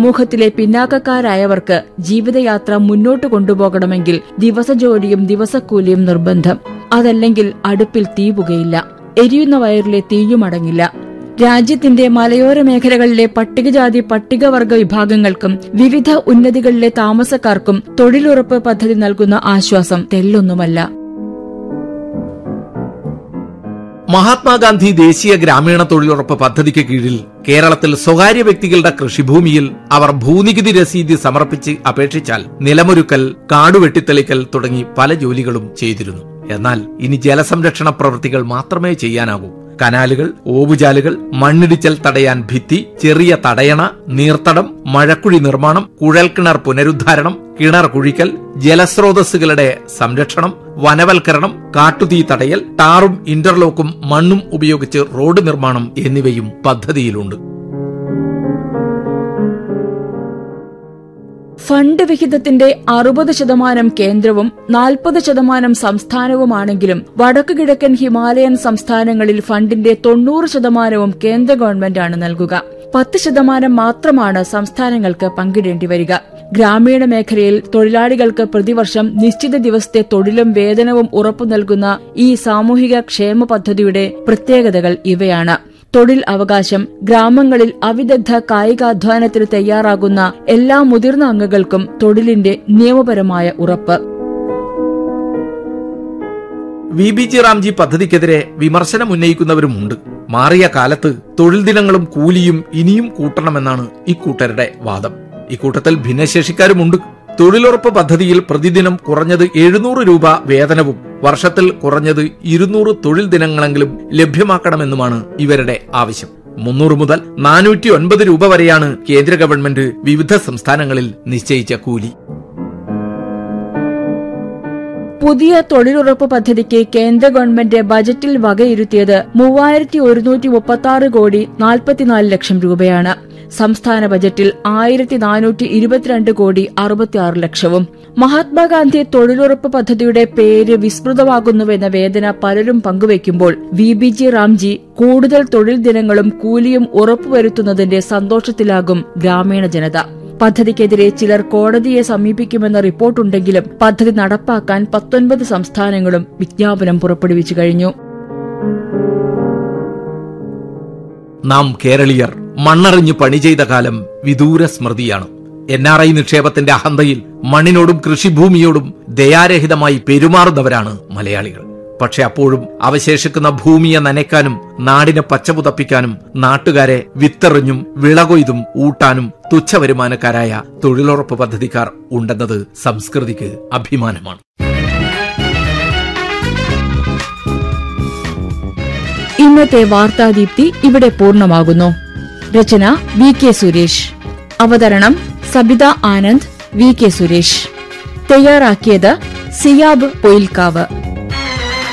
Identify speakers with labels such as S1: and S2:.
S1: സമൂഹത്തിലെ പിന്നാക്കക്കാരായവർക്ക് ജീവിതയാത്ര മുന്നോട്ട് കൊണ്ടുപോകണമെങ്കിൽ ദിവസജോലിയും ദിവസക്കൂലിയും നിർബന്ധം അതല്ലെങ്കിൽ അടുപ്പിൽ തീ പുകയില്ല എരിയുന്ന വയറിലെ തീയുമടങ്ങില്ല രാജ്യത്തിന്റെ മലയോര മേഖലകളിലെ പട്ടികജാതി പട്ടികവർഗ വിഭാഗങ്ങൾക്കും വിവിധ ഉന്നതികളിലെ താമസക്കാർക്കും തൊഴിലുറപ്പ് പദ്ധതി നൽകുന്ന ആശ്വാസം തെല്ലൊന്നുമല്ല
S2: മഹാത്മാഗാന്ധി ദേശീയ ഗ്രാമീണ തൊഴിലുറപ്പ് പദ്ധതിക്ക് കീഴിൽ കേരളത്തിൽ സ്വകാര്യ വ്യക്തികളുടെ കൃഷിഭൂമിയിൽ അവർ ഭൂനികുതി രസീതി സമർപ്പിച്ച് അപേക്ഷിച്ചാൽ നിലമൊരുക്കൽ കാടുവെട്ടിത്തെളിക്കൽ തുടങ്ങി പല ജോലികളും ചെയ്തിരുന്നു എന്നാൽ ഇനി ജലസംരക്ഷണ പ്രവൃത്തികൾ മാത്രമേ ചെയ്യാനാകൂ കനാലുകൾ ഓവുചാലുകൾ മണ്ണിടിച്ചൽ തടയാൻ ഭിത്തി ചെറിയ തടയണ നീർത്തടം മഴക്കുഴി നിർമ്മാണം കുഴൽക്കിണർ പുനരുദ്ധാരണം കിണർ കുഴിക്കൽ ജലസ്രോതസ്സുകളുടെ സംരക്ഷണം വനവൽക്കരണം കാട്ടുതീ തടയൽ ടാറും ഇന്റർലോക്കും മണ്ണും ഉപയോഗിച്ച് റോഡ് നിർമ്മാണം എന്നിവയും പദ്ധതിയിലുണ്ട്
S1: ഫണ്ട് വിഹിതത്തിന്റെ അറുപത് ശതമാനം കേന്ദ്രവും നാൽപ്പത് ശതമാനം സംസ്ഥാനവുമാണെങ്കിലും വടക്കു കിഴക്കൻ ഹിമാലയൻ സംസ്ഥാനങ്ങളിൽ ഫണ്ടിന്റെ തൊണ്ണൂറ് ശതമാനവും കേന്ദ്ര ഗവൺമെന്റാണ് നൽകുക പത്ത് ശതമാനം മാത്രമാണ് സംസ്ഥാനങ്ങൾക്ക് പങ്കിടേണ്ടി വരിക ഗ്രാമീണ മേഖലയിൽ തൊഴിലാളികൾക്ക് പ്രതിവർഷം നിശ്ചിത ദിവസത്തെ തൊഴിലും വേതനവും ഉറപ്പു നൽകുന്ന ഈ സാമൂഹിക ക്ഷേമ പദ്ധതിയുടെ പ്രത്യേകതകൾ ഇവയാണ് തൊഴിൽ അവകാശം ഗ്രാമങ്ങളിൽ അവിദഗ്ധ കായികാധ്വാനത്തിന് തയ്യാറാകുന്ന എല്ലാ മുതിർന്ന അംഗങ്ങൾക്കും തൊഴിലിന്റെ നിയമപരമായ ഉറപ്പ്
S2: വി ബി ജി റാംജി പദ്ധതിക്കെതിരെ വിമർശനം ഉന്നയിക്കുന്നവരുമുണ്ട് മാറിയ കാലത്ത് തൊഴിൽ ദിനങ്ങളും കൂലിയും ഇനിയും കൂട്ടണമെന്നാണ് ഇക്കൂട്ടരുടെ വാദം ഇക്കൂട്ടത്തിൽ ഭിന്നശേഷിക്കാരുമുണ്ട് തൊഴിലുറപ്പ് പദ്ധതിയിൽ പ്രതിദിനം കുറഞ്ഞത് എഴുന്നൂറ് രൂപ വേതനവും വർഷത്തിൽ കുറഞ്ഞത് ഇരുന്നൂറ് തൊഴിൽ ദിനങ്ങളെങ്കിലും ലഭ്യമാക്കണമെന്നുമാണ് ഇവരുടെ ആവശ്യം മുന്നൂറ് മുതൽ നാനൂറ്റി ഒൻപത് രൂപ വരെയാണ് കേന്ദ്ര ഗവൺമെന്റ് വിവിധ സംസ്ഥാനങ്ങളിൽ നിശ്ചയിച്ച കൂലി
S1: പുതിയ തൊഴിലുറപ്പ് പദ്ധതിക്ക് കേന്ദ്ര ഗവൺമെന്റ് ബജറ്റിൽ വകയിരുത്തിയത് മൂവായിരത്തി ഒരുന്നൂറ്റി മുപ്പത്തി ആറ് കോടി നാൽപ്പത്തിനാല് ലക്ഷം രൂപയാണ് സംസ്ഥാന ബജറ്റിൽ ആയിരത്തി നാനൂറ്റി ഇരുപത്തിരണ്ട് കോടി അറുപത്തിയാറ് ലക്ഷവും മഹാത്മാഗാന്ധി തൊഴിലുറപ്പ് പദ്ധതിയുടെ പേര് വിസ്മൃതമാകുന്നുവെന്ന വേദന പലരും പങ്കുവയ്ക്കുമ്പോൾ വി ബി ജി റാംജി കൂടുതൽ തൊഴിൽ ദിനങ്ങളും കൂലിയും ഉറപ്പുവരുത്തുന്നതിന്റെ സന്തോഷത്തിലാകും ഗ്രാമീണ ജനത പദ്ധതിക്കെതിരെ ചിലർ കോടതിയെ സമീപിക്കുമെന്ന റിപ്പോർട്ടുണ്ടെങ്കിലും പദ്ധതി നടപ്പാക്കാൻ പത്തൊൻപത് സംസ്ഥാനങ്ങളും വിജ്ഞാപനം പുറപ്പെടുവിച്ചു കഴിഞ്ഞു
S2: നാം കേരളീയർ മണ്ണറിഞ്ഞ് പണി ചെയ്ത കാലം വിദൂര സ്മൃതിയാണ് എൻ ആർ ഐ നിക്ഷേപത്തിന്റെ അഹന്തയിൽ മണ്ണിനോടും കൃഷിഭൂമിയോടും ദയാരഹിതമായി പെരുമാറുന്നവരാണ് മലയാളികൾ പക്ഷെ അപ്പോഴും അവശേഷിക്കുന്ന ഭൂമിയെ നനയ്ക്കാനും നാടിനെ പച്ചപുതപ്പിക്കാനും നാട്ടുകാരെ വിത്തെറിഞ്ഞും വിളകൊയ്തും ഊട്ടാനും തുച്ഛവരുമാനക്കാരായ തൊഴിലുറപ്പ് പദ്ധതിക്കാർ ഉണ്ടെന്നത് സംസ്കൃതിക്ക് അഭിമാനമാണ്
S1: ഇന്നത്തെ വാർത്താദീപ്തി ഇവിടെ പൂർണ്ണമാകുന്നു രചന വി കെ സുരേഷ് അവതരണം സബിത ആനന്ദ് വി കെ സുരേഷ് തയ്യാറാക്കിയത് സിയാബ് പൊയിൽക്കാവ്